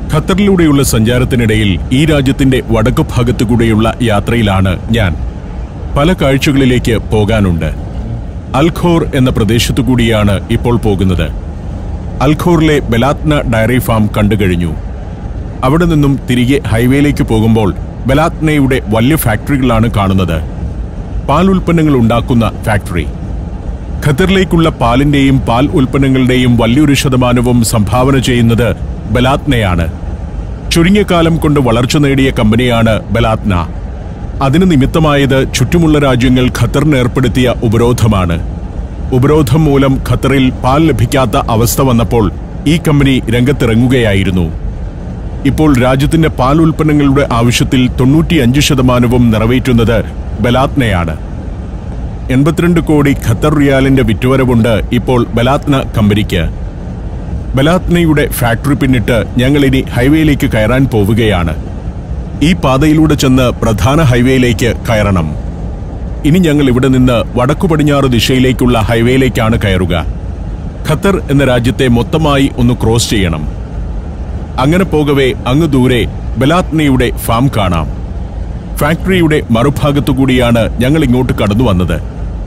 ഖത്തറിലൂടെയുള്ള സഞ്ചാരത്തിനിടയിൽ ഈ രാജ്യത്തിന്റെ വടക്കു ഭാഗത്തുകൂടെയുള്ള യാത്രയിലാണ് ഞാൻ പല കാഴ്ചകളിലേക്ക് പോകാനുണ്ട് അൽഖോർ എന്ന പ്രദേശത്തു കൂടിയാണ് ഇപ്പോൾ പോകുന്നത് അൽഖോറിലെ ബെലാത്ന ഡയറി ഫാം കണ്ടുകഴിഞ്ഞു അവിടെ നിന്നും തിരികെ ഹൈവേയിലേക്ക് പോകുമ്പോൾ ബെലാത്നയുടെ വലിയ ഫാക്ടറികളാണ് കാണുന്നത് പാൽ ഉൽപ്പന്നങ്ങൾ ഉണ്ടാക്കുന്ന ഫാക്ടറി ഖത്തറിലേക്കുള്ള പാലിന്റെയും പാൽ ഉൽപ്പന്നങ്ങളുടെയും വലിയൊരു ശതമാനവും സംഭാവന ചെയ്യുന്നത് ബലാത്നയാണ് ചുരുങ്ങിയ കാലം കൊണ്ട് വളർച്ച നേടിയ കമ്പനിയാണ് ബലാത്ന അതിന് നിമിത്തമായത് ചുറ്റുമുള്ള രാജ്യങ്ങൾ ഖത്തറിന് ഏർപ്പെടുത്തിയ ഉപരോധമാണ് ഉപരോധം മൂലം ഖത്തറിൽ പാൽ ലഭിക്കാത്ത അവസ്ഥ വന്നപ്പോൾ ഈ കമ്പനി രംഗത്തിറങ്ങുകയായിരുന്നു ഇപ്പോൾ രാജ്യത്തിന്റെ പാൽ ഉൽപ്പന്നങ്ങളുടെ ആവശ്യത്തിൽ തൊണ്ണൂറ്റിയഞ്ച് ശതമാനവും നിറവേറ്റുന്നത് ബലാത്നയാണ് എൺപത്തിരണ്ട് കോടി ഖത്തർ റിയാലിന്റെ വിറ്റുവരവുണ്ട് ഇപ്പോൾ ബലാത്ന കമ്പനിക്ക് ബലാത്നയുടെ ഫാക്ടറി പിന്നിട്ട് ഞങ്ങൾ ഇനി ഹൈവേയിലേക്ക് കയറാൻ പോവുകയാണ് ഈ പാതയിലൂടെ ചെന്ന് പ്രധാന ഹൈവേയിലേക്ക് കയറണം ഇനി ഞങ്ങൾ ഇവിടെ നിന്ന് വടക്കു പടിഞ്ഞാറ് ദിശയിലേക്കുള്ള ഹൈവേയിലേക്കാണ് കയറുക ഖത്തർ എന്ന രാജ്യത്തെ മൊത്തമായി ഒന്ന് ക്രോസ് ചെയ്യണം അങ്ങനെ പോകവേ അങ്ങ് ദൂരെ ബലാത്നയുടെ ഫാം കാണാം ഫാക്ടറിയുടെ മറുഭാഗത്തുകൂടിയാണ് ഞങ്ങൾ ഇങ്ങോട്ട് കടന്നു വന്നത്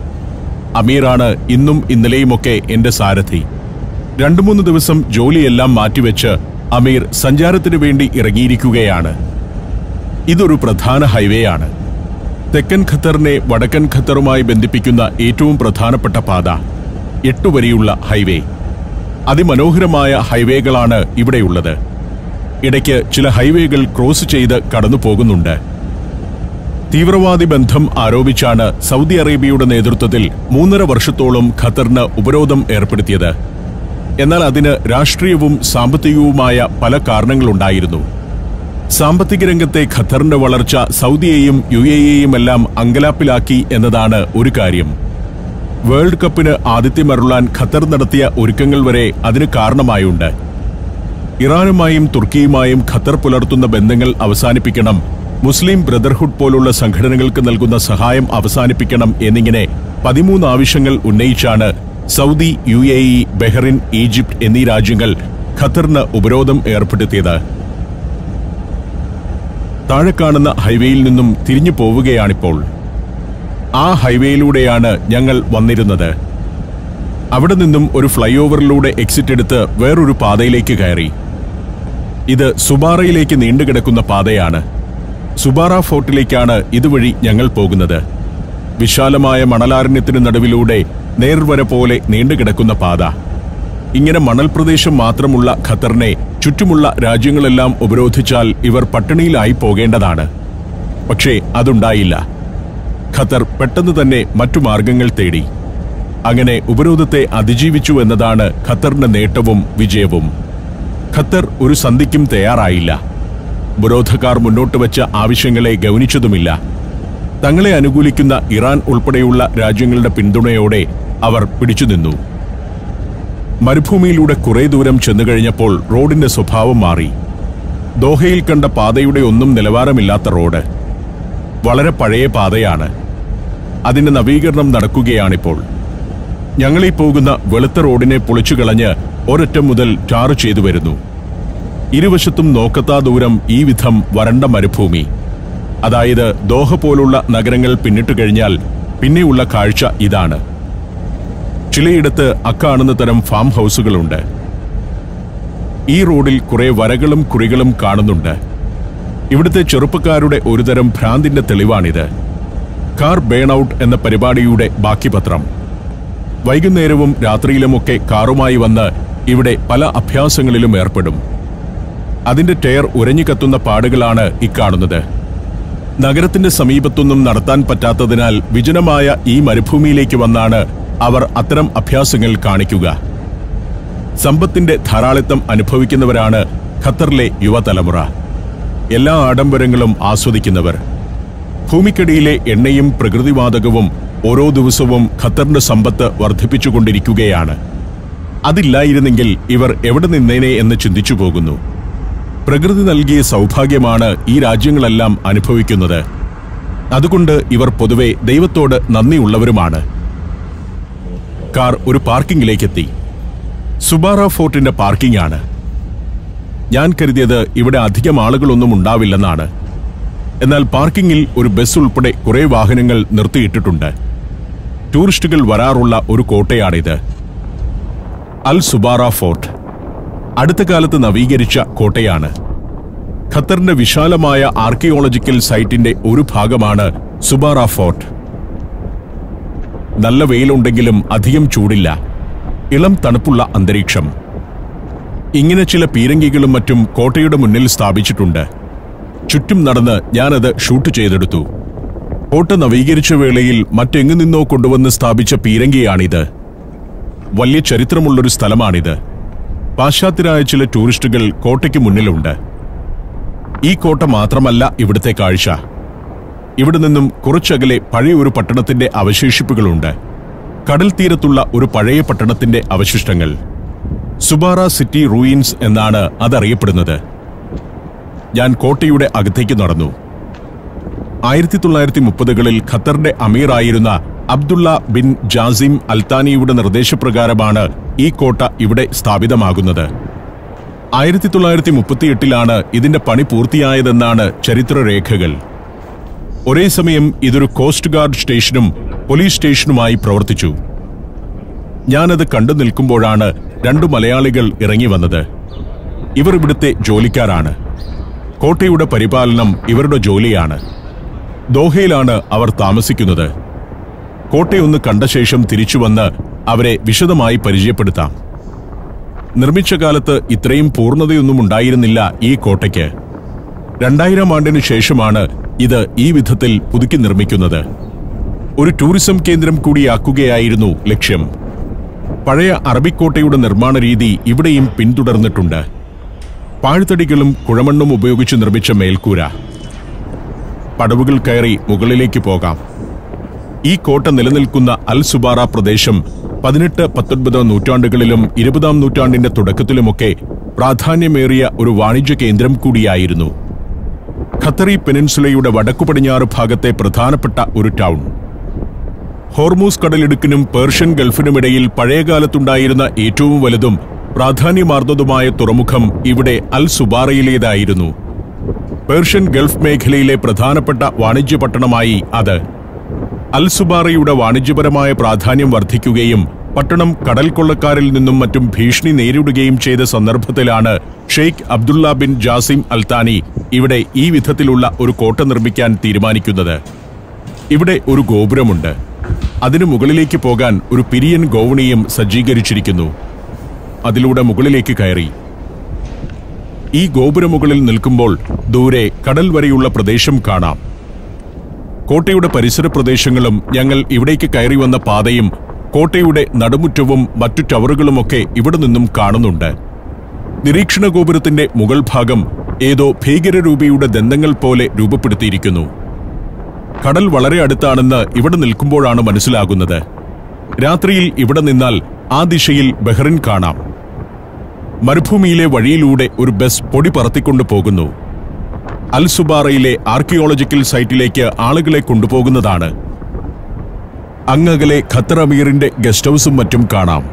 അമീറാണ് ഇന്നും ഇന്നലെയുമൊക്കെ എന്റെ സാരഥി രണ്ടു മൂന്ന് ദിവസം ജോലിയെല്ലാം മാറ്റിവെച്ച് അമീർ സഞ്ചാരത്തിനു വേണ്ടി ഇറങ്ങിയിരിക്കുകയാണ് ഇതൊരു പ്രധാന ഹൈവേ ആണ് തെക്കൻ ഖത്തറിനെ വടക്കൻ ഖത്തറുമായി ബന്ധിപ്പിക്കുന്ന ഏറ്റവും പ്രധാനപ്പെട്ട പാത എട്ടു വരിയുള്ള ഹൈവേ അതിമനോഹരമായ ഹൈവേകളാണ് ഇവിടെയുള്ളത് ഇടയ്ക്ക് ചില ഹൈവേകൾ ക്രോസ് ചെയ്ത് കടന്നു പോകുന്നുണ്ട് തീവ്രവാദി ബന്ധം ആരോപിച്ചാണ് സൗദി അറേബ്യയുടെ നേതൃത്വത്തിൽ മൂന്നര വർഷത്തോളം ഖത്തറിന് ഉപരോധം ഏർപ്പെടുത്തിയത് എന്നാൽ അതിന് രാഷ്ട്രീയവും സാമ്പത്തികവുമായ പല കാരണങ്ങളുണ്ടായിരുന്നു സാമ്പത്തിക രംഗത്തെ ഖത്തറിന്റെ വളർച്ച സൗദിയെയും യു എയെയും എല്ലാം അങ്കലാപ്പിലാക്കി എന്നതാണ് ഒരു കാര്യം വേൾഡ് കപ്പിന് ആതിഥ്യമരുളാൻ ഖത്തർ നടത്തിയ ഒരുക്കങ്ങൾ വരെ അതിന് കാരണമായുണ്ട് ഇറാനുമായും തുർക്കിയുമായും ഖത്തർ പുലർത്തുന്ന ബന്ധങ്ങൾ അവസാനിപ്പിക്കണം മുസ്ലിം ബ്രദർഹുഡ് പോലുള്ള സംഘടനകൾക്ക് നൽകുന്ന സഹായം അവസാനിപ്പിക്കണം എന്നിങ്ങനെ പതിമൂന്ന് ആവശ്യങ്ങൾ ഉന്നയിച്ചാണ് Saudi U A E Bahrain Egypt എന്നീ രാജ്യങ്ങൾ ഖത്തറിന് ഉപരോധം ഏർപ്പെടുത്തിയത് താഴെ കാണുന്ന ഹൈവേയിൽ നിന്നും തിരിഞ്ഞു പോവുകയാണിപ്പോൾ ആ ഹൈവേയിലൂടെയാണ് ഞങ്ങൾ വന്നിരുന്നത് അവിടെ നിന്നും ഒരു ഫ്ലൈ ഓവറിലൂടെ എക്സിറ്റ് എടുത്ത് വേറൊരു പാതയിലേക്ക് കയറി ഇത് സുബാറയിലേക്ക് നീണ്ടുകിടക്കുന്ന പാതയാണ് സുബാറ ഫോർട്ടിലേക്കാണ് ഇതുവഴി ഞങ്ങൾ പോകുന്നത് വിശാലമായ മണലാരണ്യത്തിന് നടുവിലൂടെ നേർവര പോലെ നീണ്ടുകിടക്കുന്ന പാത ഇങ്ങനെ മണൽ പ്രദേശം മാത്രമുള്ള ഖത്തറിനെ ചുറ്റുമുള്ള രാജ്യങ്ങളെല്ലാം ഉപരോധിച്ചാൽ ഇവർ പട്ടിണിയിലായി പോകേണ്ടതാണ് പക്ഷേ അതുണ്ടായില്ല ഖത്തർ പെട്ടെന്ന് തന്നെ മറ്റു മാർഗങ്ങൾ തേടി അങ്ങനെ ഉപരോധത്തെ അതിജീവിച്ചു എന്നതാണ് ഖത്തറിന്റെ നേട്ടവും വിജയവും ഖത്തർ ഒരു സന്ധിക്കും തയ്യാറായില്ല ഉപരോധക്കാർ മുന്നോട്ട് വച്ച ആവശ്യങ്ങളെ ഗൗനിച്ചതുമില്ല തങ്ങളെ അനുകൂലിക്കുന്ന ഇറാൻ ഉൾപ്പെടെയുള്ള രാജ്യങ്ങളുടെ പിന്തുണയോടെ അവർ പിടിച്ചുനിന്നു മരുഭൂമിയിലൂടെ കുറെ ദൂരം ചെന്നു കഴിഞ്ഞപ്പോൾ റോഡിന്റെ സ്വഭാവം മാറി ദോഹയിൽ കണ്ട പാതയുടെ ഒന്നും നിലവാരമില്ലാത്ത റോഡ് വളരെ പഴയ പാതയാണ് അതിന്റെ നവീകരണം നടക്കുകയാണിപ്പോൾ ഞങ്ങളീ പോകുന്ന വെളുത്ത റോഡിനെ പൊളിച്ചു കളഞ്ഞ് ഒരറ്റം മുതൽ ടാറ് ചെയ്തു വരുന്നു ഇരുവശത്തും നോക്കത്താ ദൂരം ഈ വിധം വരണ്ട മരുഭൂമി അതായത് ദോഹ പോലുള്ള നഗരങ്ങൾ പിന്നിട്ടു കഴിഞ്ഞാൽ പിന്നെയുള്ള കാഴ്ച ഇതാണ് ചിലയിടത്ത് അക്കാണുന്ന തരം ഫാം ഹൗസുകളുണ്ട് ഈ റോഡിൽ കുറെ വരകളും കുറികളും കാണുന്നുണ്ട് ഇവിടുത്തെ ചെറുപ്പക്കാരുടെ ഒരുതരം ഭ്രാന്തിന്റെ തെളിവാണിത് കാർ ബേൺ ഔട്ട് എന്ന പരിപാടിയുടെ ബാക്കി പത്രം വൈകുന്നേരവും രാത്രിയിലുമൊക്കെ കാറുമായി വന്ന് ഇവിടെ പല അഭ്യാസങ്ങളിലും ഏർപ്പെടും അതിന്റെ ടയർ ഉരഞ്ഞു കത്തുന്ന പാടുകളാണ് ഇക്കാണുന്നത് നഗരത്തിന്റെ സമീപത്തൊന്നും നടത്താൻ പറ്റാത്തതിനാൽ വിജനമായ ഈ മരുഭൂമിയിലേക്ക് വന്നാണ് അവർ അത്തരം അഭ്യാസങ്ങൾ കാണിക്കുക സമ്പത്തിന്റെ ധാരാളിത്തം അനുഭവിക്കുന്നവരാണ് ഖത്തറിലെ യുവതലമുറ എല്ലാ ആഡംബരങ്ങളും ആസ്വദിക്കുന്നവർ ഭൂമിക്കടിയിലെ എണ്ണയും പ്രകൃതിവാതകവും ഓരോ ദിവസവും ഖത്തറിന്റെ സമ്പത്ത് വർദ്ധിപ്പിച്ചുകൊണ്ടിരിക്കുകയാണ് അതില്ലായിരുന്നെങ്കിൽ ഇവർ എവിടെ നിന്നേനെ എന്ന് ചിന്തിച്ചു പോകുന്നു പ്രകൃതി നൽകിയ സൗഭാഗ്യമാണ് ഈ രാജ്യങ്ങളെല്ലാം അനുഭവിക്കുന്നത് അതുകൊണ്ട് ഇവർ പൊതുവെ ദൈവത്തോട് നന്ദിയുള്ളവരുമാണ് കാർ ഒരു പാർക്കിങ്ങിലേക്കെത്തി സുബാറ ഫോർട്ടിന്റെ പാർക്കിംഗ് ആണ് ഞാൻ കരുതിയത് ഇവിടെ അധികം ആളുകളൊന്നും ഉണ്ടാവില്ലെന്നാണ് എന്നാൽ പാർക്കിങ്ങിൽ ഒരു ബസ് ഉൾപ്പെടെ കുറെ വാഹനങ്ങൾ നിർത്തിയിട്ടിട്ടുണ്ട് ടൂറിസ്റ്റുകൾ വരാറുള്ള ഒരു കോട്ടയാണിത് അൽ സുബാറ ഫോർട്ട് അടുത്ത കാലത്ത് നവീകരിച്ച കോട്ടയാണ് ഖത്തറിന്റെ വിശാലമായ ആർക്കിയോളജിക്കൽ സൈറ്റിന്റെ ഒരു ഭാഗമാണ് സുബാറ ഫോർട്ട് നല്ല വെയിലുണ്ടെങ്കിലും അധികം ചൂടില്ല ഇളം തണുപ്പുള്ള അന്തരീക്ഷം ഇങ്ങനെ ചില പീരങ്കികളും മറ്റും കോട്ടയുടെ മുന്നിൽ സ്ഥാപിച്ചിട്ടുണ്ട് ചുറ്റും നടന്ന് ഞാനത് ഷൂട്ട് ചെയ്തെടുത്തു കോട്ട നവീകരിച്ച വേളയിൽ മറ്റെങ്ങു നിന്നോ കൊണ്ടുവന്ന് സ്ഥാപിച്ച പീരങ്കിയാണിത് വലിയ ചരിത്രമുള്ളൊരു സ്ഥലമാണിത് പാശ്ചാത്യരായ ചില ടൂറിസ്റ്റുകൾ കോട്ടയ്ക്ക് മുന്നിലുണ്ട് ഈ കോട്ട മാത്രമല്ല ഇവിടുത്തെ കാഴ്ച ഇവിടെ നിന്നും കുറച്ചകലെ പഴയ ഒരു പട്ടണത്തിന്റെ അവശേഷിപ്പുകളുണ്ട് കടൽ തീരത്തുള്ള ഒരു പഴയ പട്ടണത്തിന്റെ അവശിഷ്ടങ്ങൾ സുബാറ സിറ്റി റൂയിൻസ് എന്നാണ് അതറിയപ്പെടുന്നത് ഞാൻ കോട്ടയുടെ അകത്തേക്ക് നടന്നു ആയിരത്തി തൊള്ളായിരത്തി മുപ്പതുകളിൽ ഖത്തറിന്റെ അമീറായിരുന്ന അബ്ദുള്ള ബിൻ ജാസിം അൽത്താനിയുടെ നിർദ്ദേശപ്രകാരമാണ് ഈ കോട്ട ഇവിടെ സ്ഥാപിതമാകുന്നത് ആയിരത്തി തൊള്ളായിരത്തി മുപ്പത്തിയെട്ടിലാണ് ഇതിന്റെ പണി പൂർത്തിയായതെന്നാണ് ചരിത്രരേഖകൾ ഒരേ സമയം ഇതൊരു കോസ്റ്റ് ഗാർഡ് സ്റ്റേഷനും പോലീസ് സ്റ്റേഷനുമായി പ്രവർത്തിച്ചു ഞാനത് കണ്ടു നിൽക്കുമ്പോഴാണ് രണ്ടു മലയാളികൾ ഇറങ്ങി വന്നത് ഇവർ ഇവിടുത്തെ ജോലിക്കാരാണ് കോട്ടയുടെ പരിപാലനം ഇവരുടെ ജോലിയാണ് ദോഹയിലാണ് അവർ താമസിക്കുന്നത് കോട്ടയൊന്ന് കണ്ട ശേഷം തിരിച്ചു വന്ന് അവരെ വിശദമായി പരിചയപ്പെടുത്താം നിർമ്മിച്ച കാലത്ത് ഇത്രയും പൂർണ്ണതയൊന്നും ഉണ്ടായിരുന്നില്ല ഈ കോട്ടയ്ക്ക് രണ്ടായിരം ആണ്ടിനു ശേഷമാണ് ഇത് ഈ വിധത്തിൽ പുതുക്കി നിർമ്മിക്കുന്നത് ഒരു ടൂറിസം കേന്ദ്രം കൂടിയാക്കുകയായിരുന്നു ലക്ഷ്യം പഴയ അറബിക്കോട്ടയുടെ നിർമ്മാണ രീതി ഇവിടെയും പിന്തുടർന്നിട്ടുണ്ട് പാഴ്ത്തടികളും കുഴമണ്ണും ഉപയോഗിച്ച് നിർമ്മിച്ച മേൽക്കൂര പടവുകൾ കയറി മുകളിലേക്ക് പോകാം ഈ കോട്ട നിലനിൽക്കുന്ന അൽ സുബാറ പ്രദേശം പതിനെട്ട് പത്തൊൻപത് നൂറ്റാണ്ടുകളിലും ഇരുപതാം നൂറ്റാണ്ടിന്റെ തുടക്കത്തിലുമൊക്കെ പ്രാധാന്യമേറിയ ഒരു വാണിജ്യ കേന്ദ്രം കൂടിയായിരുന്നു ഖത്തറി പെനിൻസുലയുടെ വടക്കു പടിഞ്ഞാറ് ഭാഗത്തെ പ്രധാനപ്പെട്ട ഒരു ടൗൺ ഹോർമൂസ് കടലിടുക്കിനും പേർഷ്യൻ ഗൾഫിനുമിടയിൽ പഴയകാലത്തുണ്ടായിരുന്ന ഏറ്റവും വലുതും പ്രാധാന്യമാർന്നതുമായ തുറമുഖം ഇവിടെ അൽ സുബാറയിലേതായിരുന്നു പേർഷ്യൻ ഗൾഫ് മേഖലയിലെ പ്രധാനപ്പെട്ട വാണിജ്യ പട്ടണമായി അത് അൽ സുബാറയുടെ വാണിജ്യപരമായ പ്രാധാന്യം വർദ്ധിക്കുകയും പട്ടണം കടൽ കൊള്ളക്കാരിൽ നിന്നും മറ്റും ഭീഷണി നേരിടുകയും ചെയ്ത സന്ദർഭത്തിലാണ് Sheikh Abdullah bin Jassim Al Thani ഇവിടെ ഈ വിധത്തിലുള്ള ഒരു കോട്ട നിർമ്മിക്കാൻ തീരുമാനിക്കുന്നത് ഇവിടെ ഒരു ഗോപുരമുണ്ട് അതിനു മുകളിലേക്ക് പോകാൻ ഒരു പിരിയൻ ഗോവണിയും സജ്ജീകരിച്ചിരിക്കുന്നു അതിലൂടെ മുകളിലേക്ക് കയറി ഈ ഗോപുരമുകളിൽ നിൽക്കുമ്പോൾ ദൂരെ കടൽ വരെയുള്ള പ്രദേശം കാണാം കോട്ടയുടെ പരിസര പ്രദേശങ്ങളും ഞങ്ങൾ ഇവിടേക്ക് കയറി വന്ന പാതയും കോട്ടയുടെ നടുമുറ്റവും മറ്റു ടവറുകളുമൊക്കെ ഇവിടെ നിന്നും കാണുന്നുണ്ട് നിരീക്ഷണ ഗോപുരത്തിന്റെ മുകൾ ഭാഗം ഏതോ ഭീകരരൂപിയുടെ ദന്തങ്ങൾ പോലെ രൂപപ്പെടുത്തിയിരിക്കുന്നു കടൽ വളരെ അടുത്താണെന്ന് ഇവിടെ നിൽക്കുമ്പോഴാണ് മനസ്സിലാകുന്നത് രാത്രിയിൽ ഇവിടെ നിന്നാൽ ആ ദിശയിൽ ബഹ്റിൻ കാണാം മരുഭൂമിയിലെ വഴിയിലൂടെ ഒരു ബസ് പൊടി പറത്തിക്കൊണ്ട് പോകുന്നു അൽ സുബാറയിലെ ആർക്കിയോളജിക്കൽ സൈറ്റിലേക്ക് ആളുകളെ കൊണ്ടുപോകുന്നതാണ് അങ്ങകലെ ഖത്തർ അമീറിന്റെ ഗസ്റ്റ് ഹൗസും മറ്റും കാണാം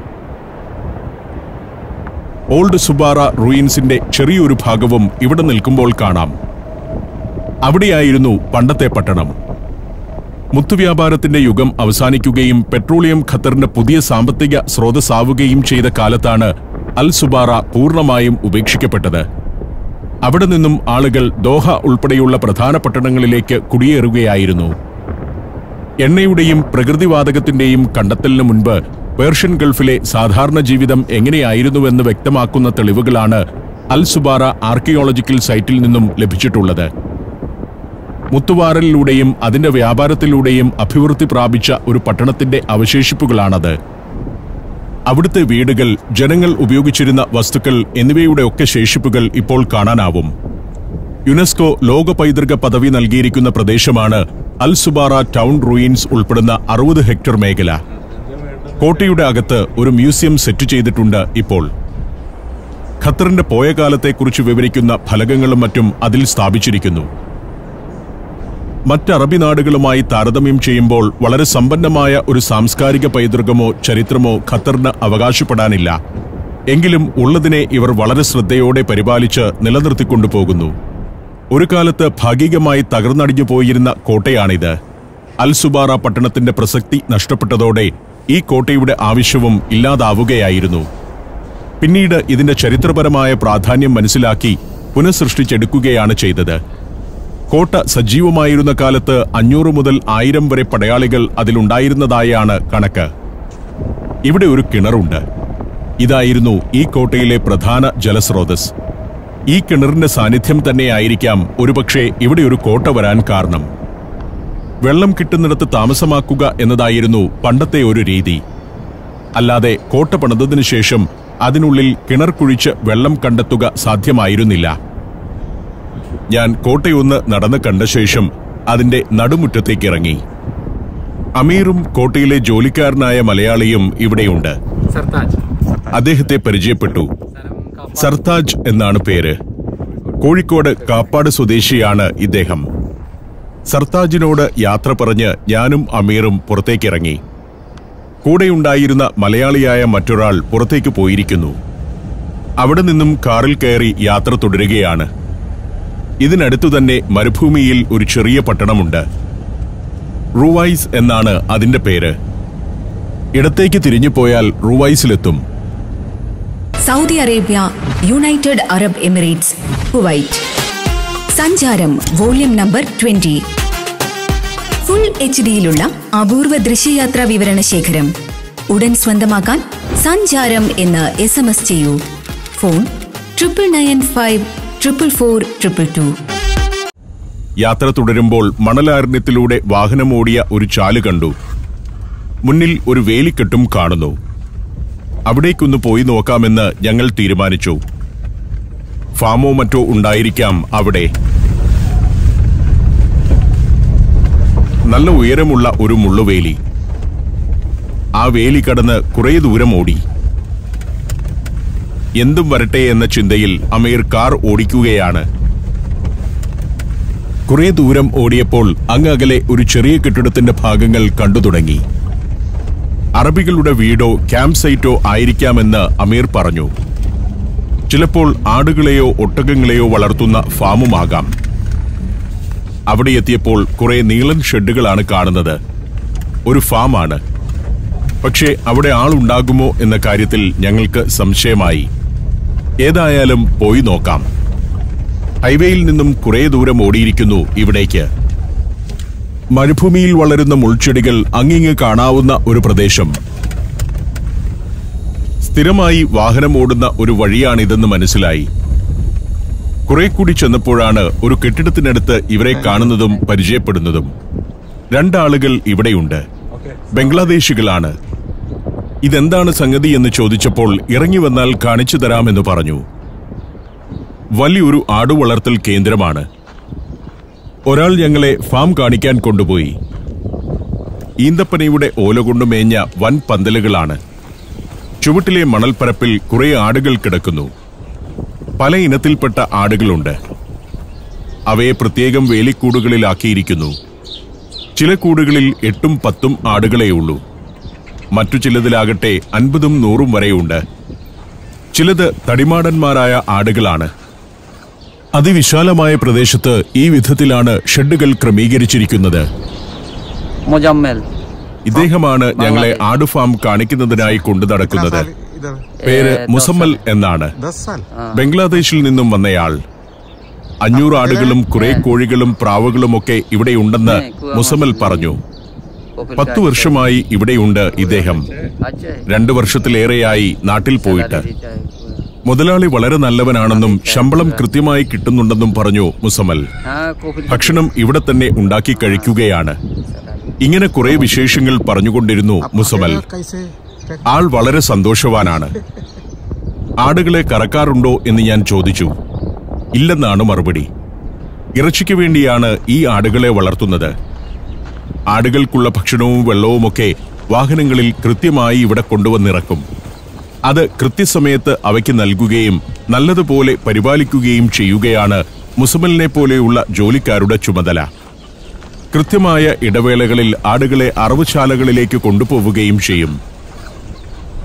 ഓൾഡ് സുബാറ റൂയിൻസിന്റെ ചെറിയൊരു ഭാഗവും ഇവിടെ നിൽക്കുമ്പോൾ കാണാം അവിടെയായിരുന്നു പണ്ടത്തെ പട്ടണം മുത്തുവ്യാപാരത്തിന്റെ യുഗം അവസാനിക്കുകയും പെട്രോളിയം ഖത്തറിന്റെ പുതിയ സാമ്പത്തിക സ്രോതസ്സാവുകയും ചെയ്ത കാലത്താണ് അൽ സുബാറ പൂർണ്ണമായും ഉപേക്ഷിക്കപ്പെട്ടത് അവിടെ നിന്നും ആളുകൾ ദോഹ ഉൾപ്പെടെയുള്ള പ്രധാന പട്ടണങ്ങളിലേക്ക് കുടിയേറുകയായിരുന്നു എണ്ണയുടെയും പ്രകൃതിവാതകത്തിന്റെയും കണ്ടെത്തലിന് മുൻപ് പേർഷ്യൻ ഗൾഫിലെ സാധാരണ ജീവിതം എങ്ങനെയായിരുന്നുവെന്ന് വ്യക്തമാക്കുന്ന തെളിവുകളാണ് അൽ സുബാറ ആർക്കിയോളജിക്കൽ സൈറ്റിൽ നിന്നും ലഭിച്ചിട്ടുള്ളത് മുത്തുവാരലിലൂടെയും അതിന്റെ വ്യാപാരത്തിലൂടെയും അഭിവൃദ്ധി പ്രാപിച്ച ഒരു പട്ടണത്തിന്റെ അവശേഷിപ്പുകളാണത് അവിടുത്തെ വീടുകൾ ജനങ്ങൾ ഉപയോഗിച്ചിരുന്ന വസ്തുക്കൾ എന്നിവയുടെ ഒക്കെ ശേഷിപ്പുകൾ ഇപ്പോൾ കാണാനാവും യുനെസ്കോ ലോക പൈതൃക പദവി നൽകിയിരിക്കുന്ന പ്രദേശമാണ് അൽ സുബാറ ടൗൺ റൂയിൻസ് ഉൾപ്പെടുന്ന അറുപത് ഹെക്ടർ മേഖല കോട്ടയുടെ അകത്ത് ഒരു മ്യൂസിയം സെറ്റ് ചെയ്തിട്ടുണ്ട് ഇപ്പോൾ ഖത്തറിന്റെ പോയ കാലത്തെക്കുറിച്ച് വിവരിക്കുന്ന ഫലകങ്ങളും മറ്റും അതിൽ സ്ഥാപിച്ചിരിക്കുന്നു മറ്റ് അറബി നാടുകളുമായി താരതമ്യം ചെയ്യുമ്പോൾ വളരെ സമ്പന്നമായ ഒരു സാംസ്കാരിക പൈതൃകമോ ചരിത്രമോ ഖത്തറിന് അവകാശപ്പെടാനില്ല എങ്കിലും ഉള്ളതിനെ ഇവർ വളരെ ശ്രദ്ധയോടെ പരിപാലിച്ച് നിലനിർത്തിക്കൊണ്ടു പോകുന്നു ഒരു കാലത്ത് ഭാഗികമായി തകർന്നടിഞ്ഞു പോയിരുന്ന കോട്ടയാണിത് അൽ സുബാറ പട്ടണത്തിന്റെ പ്രസക്തി നഷ്ടപ്പെട്ടതോടെ ഈ കോട്ടയുടെ ആവശ്യവും ഇല്ലാതാവുകയായിരുന്നു പിന്നീട് ഇതിന്റെ ചരിത്രപരമായ പ്രാധാന്യം മനസ്സിലാക്കി പുനഃസൃഷ്ടിച്ചെടുക്കുകയാണ് ചെയ്തത് കോട്ട സജീവമായിരുന്ന കാലത്ത് അഞ്ഞൂറ് മുതൽ ആയിരം വരെ പടയാളികൾ അതിലുണ്ടായിരുന്നതായാണ് കണക്ക് ഇവിടെ ഒരു കിണറുണ്ട് ഇതായിരുന്നു ഈ കോട്ടയിലെ പ്രധാന ജലസ്രോതസ് ഈ കിണറിന്റെ സാന്നിധ്യം തന്നെയായിരിക്കാം ഒരുപക്ഷെ ഇവിടെ ഒരു കോട്ട വരാൻ കാരണം വെള്ളം കിട്ടുന്നിടത്ത് താമസമാക്കുക എന്നതായിരുന്നു പണ്ടത്തെ ഒരു രീതി അല്ലാതെ കോട്ട പണിതതിനു ശേഷം അതിനുള്ളിൽ കിണർ കുഴിച്ച് വെള്ളം കണ്ടെത്തുക സാധ്യമായിരുന്നില്ല ഞാൻ കോട്ടയൊന്ന് നടന്നു കണ്ട ശേഷം അതിന്റെ നടുമുറ്റത്തേക്ക് ഇറങ്ങി അമീറും കോട്ടയിലെ ജോലിക്കാരനായ മലയാളിയും ഇവിടെയുണ്ട് സർതാജ് അദ്ദേഹത്തെ പരിചയപ്പെട്ടു സർതാജ് എന്നാണ് പേര് കോഴിക്കോട് കാപ്പാട് സ്വദേശിയാണ് ഇദ്ദേഹം സർതാജിനോട് യാത്ര പറഞ്ഞ് ഞാനും അമീറും പുറത്തേക്കിറങ്ങി കൂടെയുണ്ടായിരുന്ന മലയാളിയായ മറ്റൊരാൾ പുറത്തേക്ക് പോയിരിക്കുന്നു അവിടെ നിന്നും കാറിൽ കയറി യാത്ര തുടരുകയാണ് ഇതിനടുത്തു തന്നെ മരുഭൂമിയിൽ ഒരു ചെറിയ പട്ടണമുണ്ട് റുവൈസ് എന്നാണ് അതിന്റെ പേര് ഇടത്തേക്ക് തിരിഞ്ഞു പോയാൽ റുവൈസിലെത്തും Saudi Arabia United Arab Emirates Kuwait Sancharam volume number twenty full H ഡിയിലുള്ള അപൂർവ ദൃശ്യയാത്രാ വിവരണ ശേഖരം ഉടൻ സ്വന്തമാക്കാൻ സഞ്ചാരം എന്ന് എസ് എം എസ് ചെയ്യൂ phone triple nine five triple four triple two യാത്ര തുടരുമ്പോൾ മണലാരണ്യത്തിലൂടെ വാഹനമോടിയ ഒരു ചാല് കണ്ടു മുന്നിൽ ഒരു വേലിക്കെട്ടും കാണുന്നു അവിടേക്കൊന്ന് പോയി നോക്കാമെന്ന് ഞങ്ങൾ തീരുമാനിച്ചു ഫാമോ മറ്റോ ഉണ്ടായിരിക്കാം അവിടെ നല്ല ഉയരമുള്ള ഒരു മുള്ളുവേലി ആ വേലി കടന്ന് കുറേ ദൂരം ഓടി എന്തും വരട്ടെ എന്ന ചിന്തയിൽ അമീർ കാർ ഓടിക്കുകയാണ് കുറെ ദൂരം ഓടിയപ്പോൾ അങ്ങ് അകലെ ഒരു ചെറിയ കെട്ടിടത്തിന്റെ ഭാഗങ്ങൾ കണ്ടു തുടങ്ങി അറബികളുടെ വീടോ ക്യാമ്പ് സൈറ്റോ ആയിരിക്കാമെന്ന് അമീർ പറഞ്ഞു ചിലപ്പോൾ ആടുകളെയോ ഒട്ടകങ്ങളെയോ വളർത്തുന്ന ഫാമുമാകാം അവിടെ എത്തിയപ്പോൾ കുറെ നീളൻ ഷെഡുകളാണ് കാണുന്നത് ഒരു ഫാമാണ് പക്ഷേ അവിടെ ആളുണ്ടാകുമോ എന്ന കാര്യത്തിൽ ഞങ്ങൾക്ക് സംശയമായി ഏതായാലും പോയി നോക്കാം ഹൈവേയിൽ നിന്നും കുറേ ദൂരം ഓടിയിരിക്കുന്നു ഇവിടേക്ക് മരുഭൂമിയിൽ വളരുന്ന മുൾച്ചെടികൾ അങ്ങിങ്ങ് കാണാവുന്ന ഒരു പ്രദേശം സ്ഥിരമായി വാഹനം ഓടുന്ന ഒരു വഴിയാണിതെന്ന് മനസ്സിലായി കുറെ കൂടി ചെന്നപ്പോഴാണ് ഒരു കെട്ടിടത്തിനടുത്ത് ഇവരെ കാണുന്നതും പരിചയപ്പെടുന്നതും രണ്ടാളുകൾ ഇവിടെയുണ്ട് ബംഗ്ലാദേശികളാണ് ഇതെന്താണ് സംഗതി എന്ന് ചോദിച്ചപ്പോൾ ഇറങ്ങി വന്നാൽ കാണിച്ചു തരാമെന്ന് പറഞ്ഞു വലിയൊരു ആടുവളർത്തൽ കേന്ദ്രമാണ് ഒരാൾ ഞങ്ങളെ ഫാം കാണിക്കാൻ കൊണ്ടുപോയി ഈന്തപ്പനയുടെ ഓല കൊണ്ട് മേഞ്ഞ വൻ പന്തലുകളാണ് ചുവട്ടിലെ മണൽപ്പരപ്പിൽ കുറെ ആടുകൾ കിടക്കുന്നു പല ഇനത്തിൽപ്പെട്ട ആടുകളുണ്ട് അവയെ പ്രത്യേകം വേലിക്കൂടുകളിലാക്കിയിരിക്കുന്നു ചില കൂടുകളിൽ എട്ടും പത്തും ആടുകളെയുള്ളൂ മറ്റു ചിലതിലാകട്ടെ അൻപതും നൂറും വരെയുണ്ട് ചിലത് തടിമാടന്മാരായ ആടുകളാണ് അതിവിശാലമായ പ്രദേശത്ത് ഈ വിധത്തിലാണ് ഷെഡുകൾ ക്രമീകരിച്ചിരിക്കുന്നത് मुजम्मल ഇദ്ദേഹമാണ് ഞങ്ങളെ ആട് ഫാം കാണിക്കുന്നതിനായി കൊണ്ടു നടക്കുന്നത് इधर പേര് ഏ, മുസമ്മൽ എന്നാണ് दस साल ബംഗ്ലാദേശിൽ നിന്നും വന്നയാൾ അഞ്ഞൂറ് ആടുകളും കുറെ കോഴികളും പ്രാവുകളുമൊക്കെ ഇവിടെയുണ്ടെന്ന് മുസമ്മൽ പറഞ്ഞു പത്തു വർഷമായി ഇവിടെയുണ്ട് ഇദ്ദേഹം രണ്ടു വർഷത്തിലേറെയായി നാട്ടിൽ പോയിട്ട് മുതലാളി വളരെ നല്ലവനാണെന്നും ശമ്പളം കൃത്യമായി കിട്ടുന്നുണ്ടെന്നും പറഞ്ഞു മുസമ്മൽ ഭക്ഷണം ഇവിടെ തന്നെ ഉണ്ടാക്കി കഴിക്കുകയാണ് ഇങ്ങനെ കുറെ വിശേഷങ്ങൾ പറഞ്ഞുകൊണ്ടിരുന്നു മുസമ്മൽ कैसे ആൾ വളരെ സന്തോഷവാനാണ് ആടുകളെ കറക്കാറുണ്ടോ എന്ന് ഞാൻ ചോദിച്ചു ഇല്ലെന്നാണ് മറുപടി ഇറച്ചിക്ക് വേണ്ടിയാണ് ഈ ആടുകളെ വളർത്തുന്നത് ആടുകൾക്കുള്ള ഭക്ഷണവും വെള്ളവുമൊക്കെ വാഹനങ്ങളിൽ കൃത്യമായി ഇവിടെ കൊണ്ടുവന്നിറക്കും അത് കൃത്യസമയത്ത് അവയ്ക്ക് നൽകുകയും നല്ലതുപോലെ പരിപാലിക്കുകയും ചെയ്യുകയാണ് മുസമലിനെ പോലെയുള്ള ജോലിക്കാരുടെ ചുമതല കൃത്യമായ ഇടവേളകളിൽ ആടുകളെ അറവുശാലകളിലേക്ക് കൊണ്ടുപോവുകയും ചെയ്യും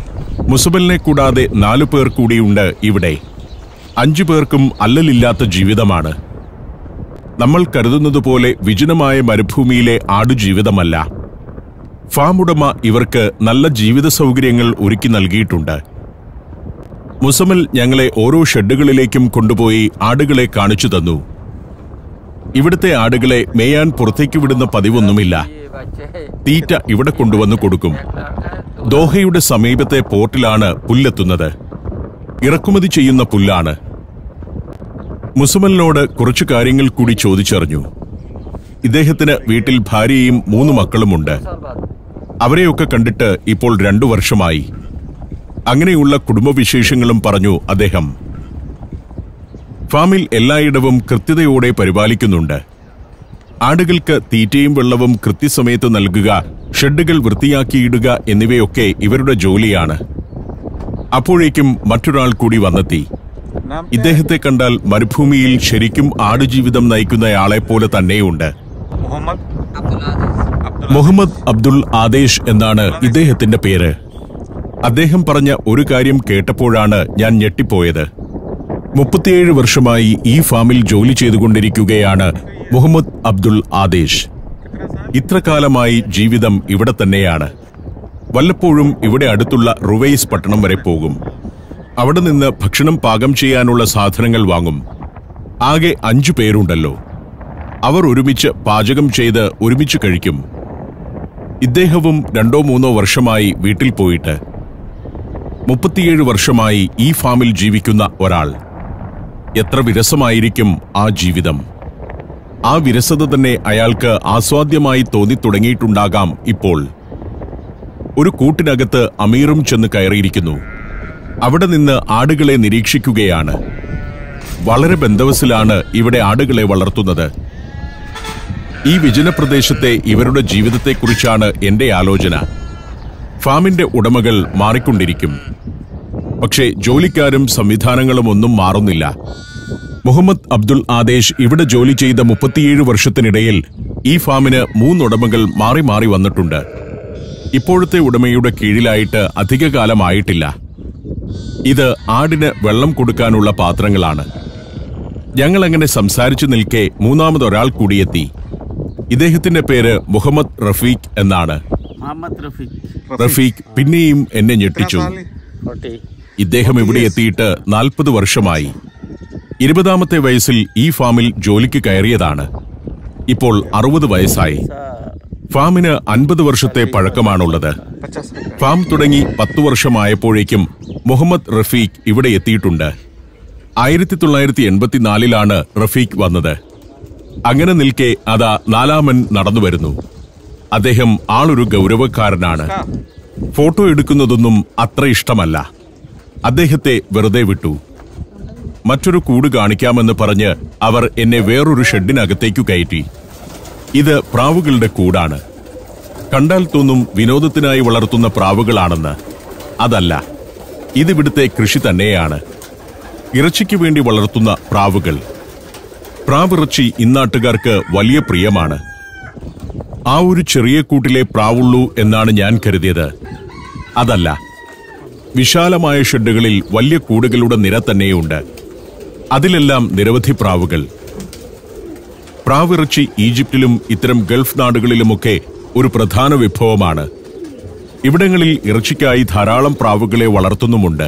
മുസബലിനെ കൂടാതെ നാലു പേർ കൂടിയുണ്ട് ഇവിടെ അഞ്ചു പേർക്കും അല്ലലില്ലാത്ത ജീവിതമാണ് നമ്മൾ കരുതുന്നത് പോലെ വിജനമായ മരുഭൂമിയിലെ ആടുജീവിതമല്ല ഫാം ഉടമ ഇവർക്ക് നല്ല ജീവിത സൗകര്യങ്ങൾ ഒരുക്കി നൽകിയിട്ടുണ്ട് മുസമൽ ഞങ്ങളെ ഓരോ ഷെഡുകളിലേക്കും കൊണ്ടുപോയി ആടുകളെ കാണിച്ചു തന്നു ഇവിടുത്തെ ആടുകളെ മേയാൻ പുറത്തേക്ക് വിടുന്ന പതിവൊന്നുമില്ല ये बच्चे തീറ്റ ഇവിടെ കൊണ്ടുവന്ന് കൊടുക്കും ദോഹയുടെ സമീപത്തെ പോർട്ടിലാണ് പുല്ലെത്തുന്നത് ഇറക്കുമതി ചെയ്യുന്ന പുല്ലാണ് മുസമലിനോട് കുറച്ചു കാര്യങ്ങൾ കൂടി ചോദിച്ചറിഞ്ഞു ഇദ്ദേഹത്തിന് വീട്ടിൽ ഭാര്യയും മൂന്ന് മക്കളുമുണ്ട് साल बाद അവരെയൊക്കെ കണ്ടിട്ട് ഇപ്പോൾ രണ്ടു വർഷമായി അങ്ങനെയുള്ള കുടുംബവിശേഷങ്ങളും പറഞ്ഞു അദ്ദേഹം ഫാമിൽ എല്ലായിടവും കൃത്യതയോടെ പരിപാലിക്കുന്നുണ്ട് ആടുകൾക്ക് തീറ്റയും വെള്ളവും കൃത്യസമയത്ത് നൽകുക ഷെഡുകൾ വൃത്തിയാക്കിയിടുക എന്നിവയൊക്കെ ഇവരുടെ ജോലിയാണ് അപ്പോഴേക്കും മറ്റൊരാൾ കൂടി വന്നെത്തി ഇദ്ദേഹത്തെ കണ്ടാൽ മരുഭൂമിയിൽ ശരിക്കും ആടുജീവിതം നയിക്കുന്നയാളെ പോലെ തന്നെയുണ്ട് मोहम्मद अब्दुल आदिज മുഹമ്മദ് അബ്ദുൾ ആദേശ് എന്നാണ് ഇദ്ദേഹത്തിന്റെ പേര് അദ്ദേഹം പറഞ്ഞ ഒരു കാര്യം കേട്ടപ്പോഴാണ് ഞാൻ ഞെട്ടിപ്പോയത് മുപ്പത്തിയേഴ് വർഷമായി ഈ ഫാമിൽ ജോലി ചെയ്തുകൊണ്ടിരിക്കുകയാണ് മുഹമ്മദ് അബ്ദുൾ ആദേശ് ഇത്ര കാലമായി ജീവിതം ഇവിടെ തന്നെയാണ് വല്ലപ്പോഴും ഇവിടെ അടുത്തുള്ള റുവൈസ് പട്ടണം വരെ പോകും അവിടെ നിന്ന് ഭക്ഷണം പാകം ചെയ്യാനുള്ള സാധനങ്ങൾ വാങ്ങും ആകെ അഞ്ചു പേരുണ്ടല്ലോ അവർ ഒരുമിച്ച് പാചകം ചെയ്ത് ഒരുമിച്ച് കഴിക്കും ഇദ്ദേഹവും രണ്ടോ മൂന്നോ വർഷമായി വീട്ടിൽ പോയിട്ട് മുപ്പത്തിയേഴ് വർഷമായി ഈ ഫാമിൽ ജീവിക്കുന്ന ഒരാൾ എത്ര വിരസമായിരിക്കും ആ ജീവിതം ആ വിരസത തന്നെ അയാൾക്ക് ആസ്വാദ്യമായി തോന്നി തുടങ്ങിയിട്ടുണ്ടാകാം ഇപ്പോൾ ഒരു കൂട്ടിനകത്ത് അമീറും ചെന്ന് കയറിയിരിക്കുന്നു അവിടെ നിന്ന് ആടുകളെ നിരീക്ഷിക്കുകയാണ് വളരെ ബന്ധവസിലാണ് ഇവിടെ ആടുകളെ വളർത്തുന്നത് ഈ വിജനപ്രദേശത്തെ ഇവരുടെ ജീവിതത്തെക്കുറിച്ചാണ് എന്റെ ആലോചന ഫാമിന്റെ ഉടമകൾ മാറിക്കൊണ്ടിരിക്കും പക്ഷേ ജോലിക്കാരും സംവിധാനങ്ങളും ഒന്നും മാറുന്നില്ല മുഹമ്മദ് അബ്ദുൾ ആദേശ് ഇവിടെ ജോലി ചെയ്ത മുപ്പത്തിയേഴ് വർഷത്തിനിടയിൽ ഈ ഫാമിന് മൂന്നുടമകൾ മാറി മാറി വന്നിട്ടുണ്ട് ഇപ്പോഴത്തെ ഉടമയുടെ കീഴിലായിട്ട് അധികകാലമായിട്ടില്ല ഇത് ആടിന് വെള്ളം കൊടുക്കാനുള്ള പാത്രങ്ങളാണ് ഞങ്ങൾ അങ്ങനെ സംസാരിച്ചു നിൽക്കെ മൂന്നാമതൊരാൾ കൂടിയെത്തി ഇദ്ദേഹത്തിന്റെ പേര് മുഹമ്മദ് റഫീഖ് എന്നാണ് मोहम्मद रफीक റഫീഖ് പിന്നെയും എന്നെ ഞെട്ടിച്ചു फोर्टी ഇദ്ദേഹം ഇവിടെ എത്തിയിട്ട് നാൽപ്പത് വർഷമായി ഇരുപതാമത്തെ വയസ്സിൽ ഈ ഫാമിൽ ജോലിക്ക് കയറിയതാണ് ഇപ്പോൾ അറുപത് വയസ്സായി ഫാമിന് അൻപത് വർഷത്തെ പഴക്കമാണുള്ളത് पचास ഫാം തുടങ്ങി പത്തു വർഷമായപ്പോഴേക്കും മുഹമ്മദ് റഫീഖ് ഇവിടെ എത്തിയിട്ടുണ്ട് ആയിരത്തി തൊള്ളായിരത്തി എൺപത്തിനാലിലാണ് റഫീഖ് വന്നത് അങ്ങനെ നിൽക്കെ അതാ നാലാമൻ നടന്നു വരുന്നു അദ്ദേഹം ആളൊരു ഗൗരവക്കാരനാണ് ഫോട്ടോ എടുക്കുന്നതൊന്നും അത്ര ഇഷ്ടമല്ല അദ്ദേഹത്തെ വെറുതെ വിട്ടു മറ്റൊരു കൂട് കാണിക്കാമെന്ന് പറഞ്ഞ് അവർ എന്നെ വേറൊരു ഷെഡിനകത്തേക്കു കയറ്റി ഇത് പ്രാവുകളുടെ കൂടാണ് കണ്ടാൽ തോന്നും വിനോദത്തിനായി വളർത്തുന്ന പ്രാവുകളാണെന്ന് അതല്ല ഇതിവിടുത്തെ കൃഷി തന്നെയാണ് ഇറച്ചിക്ക് വേണ്ടി വളർത്തുന്ന പ്രാവുകൾ പ്രാവിറച്ചി ഇന്നാട്ടുകാർക്ക് വലിയ പ്രിയമാണ് ആ ഒരു ചെറിയ കൂട്ടിലെ പ്രാവുള്ളൂ എന്നാണ് ഞാൻ കരുതിയത് അതല്ല വിശാലമായ ഷെഡുകളിൽ വലിയ കൂടുകളുടെ നിര തന്നെയുണ്ട് അതിലെല്ലാം നിരവധി പ്രാവുകൾ പ്രാവിറച്ചി ഈജിപ്തിലും ഇത്തരം ഗൾഫ് നാടുകളിലുമൊക്കെ ഒരു പ്രധാന വിഭവമാണ് ഇവിടങ്ങളിൽ ഇറച്ചിക്കായി ധാരാളം പ്രാവുകളെ വളർത്തുന്നുമുണ്ട്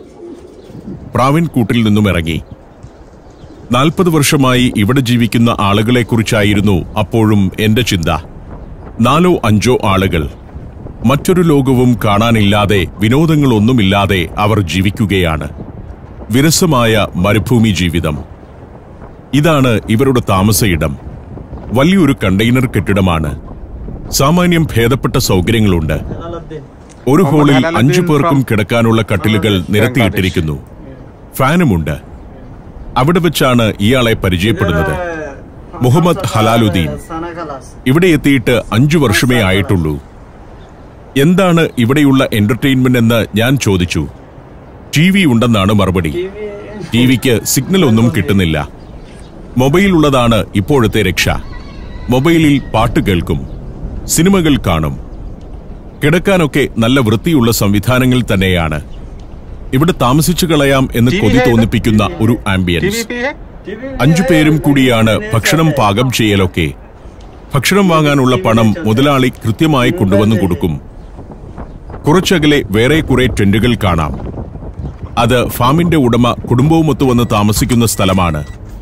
പ്രാവിൻ കൂട്ടിൽ നിന്നും ഇറങ്ങി നാൽപ്പത് വർഷമായി ഇവിടെ ജീവിക്കുന്ന ആളുകളെക്കുറിച്ചായിരുന്നു അപ്പോഴും എന്റെ ചിന്ത നാലോ അഞ്ചോ ആളുകൾ മറ്റൊരു ലോകവും കാണാനില്ലാതെ വിനോദങ്ങളൊന്നുമില്ലാതെ അവർ ജീവിക്കുകയാണ് വിരസമായ മരുഭൂമി ജീവിതം ഇതാണ് ഇവരുടെ താമസയിടം വലിയൊരു കണ്ടെയ്നർ കെട്ടിടമാണ് സാമാന്യം ഭേദപ്പെട്ട സൗകര്യങ്ങളുണ്ട് ഒരു ഹോളിൽ അഞ്ചു പേർക്കും കിടക്കാനുള്ള കട്ടിലുകൾ നിരത്തിയിട്ടിരിക്കുന്നു ഫാനുമുണ്ട് അവിടെ വെച്ചാണ് ഇയാളെ പരിചയപ്പെടുന്നത് മുഹമ്മദ് ഹലാലുദ്ദീൻ ഇവിടെ എത്തിയിട്ട് അഞ്ചു വർഷമേ ആയിട്ടുള്ളൂ എന്താണ് ഇവിടെയുള്ള എന്റർടൈൻമെന്റ് എന്ന് ഞാൻ ചോദിച്ചു ടി വി ഉണ്ടെന്നാണ് മറുപടി ടി വിക്ക് സിഗ്നൽ ഒന്നും കിട്ടുന്നില്ല മൊബൈൽ ഉള്ളതാണ് ഇപ്പോഴത്തെ രക്ഷ മൊബൈലിൽ പാട്ട് കേൾക്കും സിനിമകൾ കാണും കിടക്കാനൊക്കെ നല്ല വൃത്തിയുള്ള സംവിധാനങ്ങൾ തന്നെയാണ് ഇവിടെ താമസിച്ചു കളയാം എന്ന് കൊതി തോന്നിപ്പിക്കുന്ന ഒരു ആംബിയൻസ് അഞ്ചു പേരും കൂടിയാണ് ഭക്ഷണം പാകം ചെയ്യലൊക്കെ ഭക്ഷണം വാങ്ങാനുള്ള പണം മുതലാളി കൃത്യമായി കൊണ്ടുവന്നു കൊടുക്കും കുറച്ചകലെ വേറെ കുറെ ടെന്റുകൾ കാണാം അത് ഫാമിന്റെ ഉടമ കുടുംബവുമൊത്ത് വന്ന് താമസിക്കുന്ന സ്ഥലമാണ്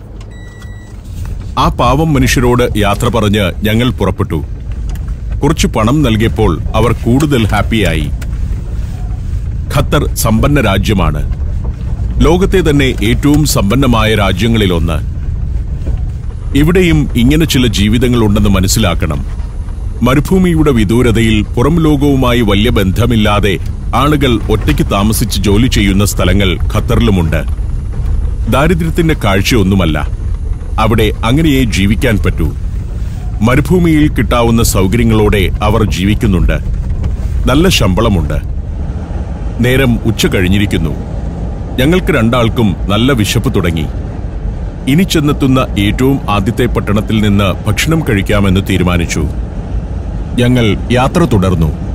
ആ പാവം മനുഷ്യരോട് യാത്ര പറഞ്ഞ് ഞങ്ങൾ പുറപ്പെട്ടു കുറച്ച് പണം നൽകിയപ്പോൾ അവർ കൂടുതൽ ഹാപ്പിയായി ഖത്തർ സമ്പന്ന രാജ്യമാണ് ലോകത്തെ തന്നെ ഏറ്റവും സമ്പന്നമായ രാജ്യങ്ങളിലൊന്ന് ഇവിടെയും ഇങ്ങനെ ചില ജീവിതങ്ങളുണ്ടെന്ന് മനസ്സിലാക്കണം മരുഭൂമിയുടെ വിദൂരതയിൽ പുറം ലോകവുമായി വലിയ ബന്ധമില്ലാതെ ആളുകൾ ഒറ്റയ്ക്ക് താമസിച്ച് ജോലി ചെയ്യുന്ന സ്ഥലങ്ങൾ ഖത്തറിലുമുണ്ട് ദാരിദ്ര്യത്തിന്റെ കാഴ്ചയൊന്നുമല്ല അവിടെ അങ്ങനെയേ ജീവിക്കാൻ പറ്റൂ മരുഭൂമിയിൽ കിട്ടാവുന്ന സൗകര്യങ്ങളോടെ അവർ ജീവിക്കുന്നുണ്ട് നല്ല ശമ്പളമുണ്ട് നേരം ഉച്ച കഴിഞ്ഞിരിക്കുന്നു ഞങ്ങൾക്ക് രണ്ടാൾക്കും നല്ല വിശപ്പ് തുടങ്ങി ഇനി ചെന്നെത്തുന്ന ഏറ്റവും ആദ്യത്തെ പട്ടണത്തിൽ നിന്ന് ഭക്ഷണം കഴിക്കാമെന്ന് തീരുമാനിച്ചു ഞങ്ങൾ യാത്ര തുടർന്നു